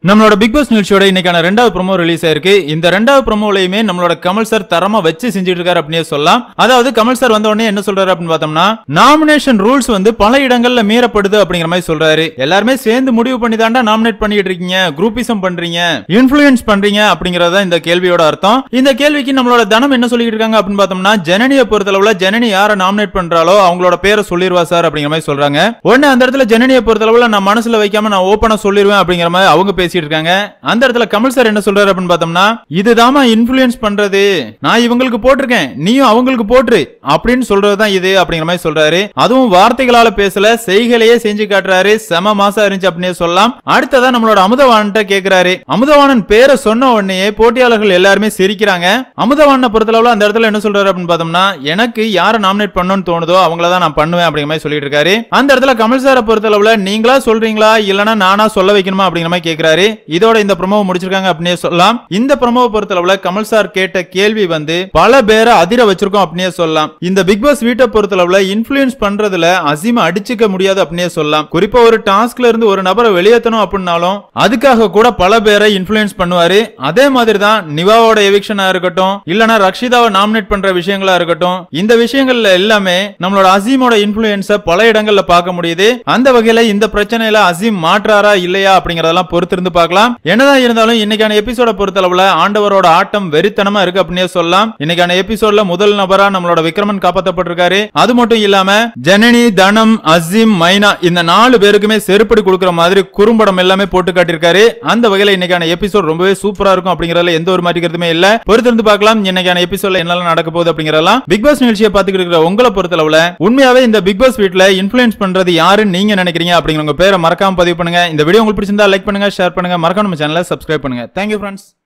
நம்மளோட big pass நிகழ்ச்சியோட இன்னைக்கான ரெண்டாவது ப்ரோமோ ரிலீஸ் ஆயிருக்கு இந்த ரெண்டாவது ப்ரோமோலயுமே நம்மளோட கமல் சார் தரமா வச்சு செஞ்சுட்டு இருக்காரு அப்படின்னே சொல்லலாம் அதாவது கமல் சார் வந்த உடனே என்ன சொல்றாரு அப்படின்னு பார்த்தோம்னா நாமினேஷன் ரூல்ஸ் வந்து பல இடங்கள்ல மீறப்படுது அப்படிங்கிற மாதிரி சொல்றாரு எல்லாருமே சேர்ந்து முடிவு பண்ணி தாண்டா நாமினேட் பண்ணிட்டு இருக்கீங்க குரூப்பிசம் பண்றீங்க இன்ஃபுளுயன்ஸ் பண்றீங்க அப்படிங்கறத இந்த கேள்வியோட அர்த்தம் இந்த கேள்விக்கு நம்மளோட தனம் என்ன சொல்லிட்டு இருக்காங்க அப்படின்னு பார்த்தோம்னா ஜனனியை பொறுத்தளவுல ஜனனி யாரை நாமினேட் பண்றாலோ அவங்களோட பேரை சொல்லிருவா சார் அப்படிங்கிற மாதிரி சொல்றாங்க உடனே அந்த இடத்துல ஜனனியை பொறுத்தளவுல நான் மனசுல வைக்காம நான் ஓப்பனா சொல்லிருவேன் அப்படிங்கிற மாதிரி அவங்க பேசிட்டு இருக்காங்க அந்த இடத்துல கமல் சார் என்ன சொல்றாரு அப்படின்னு பார்த்தோம்னா இதுதாமா இன்ஃபுளுயன்ஸ் பண்றது நான் இவங்களுக்கு போட்டிருக்கேன் நீயும் அவங்களுக்கு போட்டுரு அப்படின்னு சொல்றதுதான் இது அப்படிங்கிற மாதிரி சொல்றாரு அதுவும் வார்த்தைகளால பேசல செய்களையே செஞ்சு காட்டுறாரு செம மாசம் இருந்துச்சு அப்படின்னு சொல்லலாம் அடுத்ததா நம்மளோட அமுதவான்கிட்ட கேக்குறாரு அமுதவாணன் பேரை சொன்ன உடனே போட்டியாளர்கள் எல்லாருமே சிரிக்கிறாங்க அமுதவாணனை பொறுத்தளவுல அந்த இடத்துல என்ன சொல்றாரு அப்படின்னு பார்த்தோம்னா எனக்கு யாரை நாமினேட் பண்ணணும்னு தோணுதோ அவங்கள தான் நான் பண்ணுவேன் அப்படிங்கிற மாதிரி சொல்லிட்டு இருக்காரு அந்த இடத்துல கமல் சாரை பொறுத்தளவுல நீங்களா சொல்றீங்களா இல்லனா நானா சொல்ல வைக்கணுமா அப்படிங்கிற மாதிரி கேக்குறாரு இதோட இந்த ப்ரோமோவை முடிச்சிருக்காங்க அப்படின்னே சொல்லலாம் இந்த ப்ரோமோவை பொறுத்தளவுல கமல் சார் கேட்ட கேள்வி வந்து பல பேரை அதிர வச்சிருக்கோம் அப்படின்னே சொல்லலாம் இந்த பிக் பாஸ் வீட்டை பொறுத்தளவுல இன்ஃபுளுயன்ஸ் பண்றதுல அசீம அடிச்சுக்க முடியாது அப்படின்னே சொல்லலாம் குறிப்பா ஒரு டாஸ்க்ல இருந்து ஒரு நபரை வெளியேற்றணும் அப்படின்னாலும் அதுக்காக கூட பல பேரை இன்ஃபுளுயன்ஸ் பண்ணுவாரு அதே மாதிரி தான் நிவாவோட எவிக்ஷனா இருக்கட்டும் இல்லனா ரக்ஷிதாவை நாமினேட் பண்ற விஷயங்களா இருக்கட்டும் இந்த விஷயங்கள்ல எல்லாமே நம்மளோட அசீமோட இன்ஃபுளுயன்ஸ பல இடங்கள்ல பார்க்க முடியுது அந்த வகையில இந்த பிரச்சனையில அசீம் மாற்றாரா இல்லையா அப்படிங்கறதெல்லாம் பொறுத்திருந்து பார்க்கலாம் என்னதான் இருந்தாலும் இன்னைக்கான எபிசோட பொறுத்தளவுல ஆண்டவரோட ஆட்டம் வெறித்தனமா இருக்கு அப்படின்னே சொல்லலாம் இன்னைக்கான எபிசோட்ல முதல் நபரா நம்மளோட விக்ரமன் காப்பாற்றப்பட்டிருக்காரு அது மட்டும் இல்லாம ஜனனி தனம் அசீம் மைனா இந்த நாலு பேருக்குமே செருப்படி கொடுக்கிற மாதிரி குறும்படம் எல்லாமே போட்டு காட்டியிருக்காரு அந்த வகையில இன்னைக்கான எபிசோட் ரொம்பவே சூப்பரா இருக்கும் அப்படிங்கறதுல எந்த ஒரு மாற்றி கருத்துமே இல்ல பொறுத்திருந்து பார்க்கலாம் இன்னைக்கான எபிசோட்ல என்னெல்லாம் நடக்க போகுது அப்படிங்கறதெல்லாம் பிக் பாஸ் நிகழ்ச்சியை பார்த்துக்கிட்டு இருக்கிற உங்களை பொறுத்தளவுல உண்மையாவே இந்த பிக் பாஸ் வீட்ல இன்ஃபுளுன்ஸ் பண்றது யாருன்னு நீங்க நினைக்கிறீங்க அப்படிங்கிற உங்க பேரை மறக்காம பதிவு பண்ணுங்க இந்த வீடியோ உங்களுக்கு பிடிச்சிருந்தா லைக் பண்ணுங்க ஷேர் பண்ணுங்க மறக்காம நம்ம சேனலை சப்ஸ்கிரைப் பண்ணுங்க தேங்க்யூ ஃப்ரெண்ட்ஸ்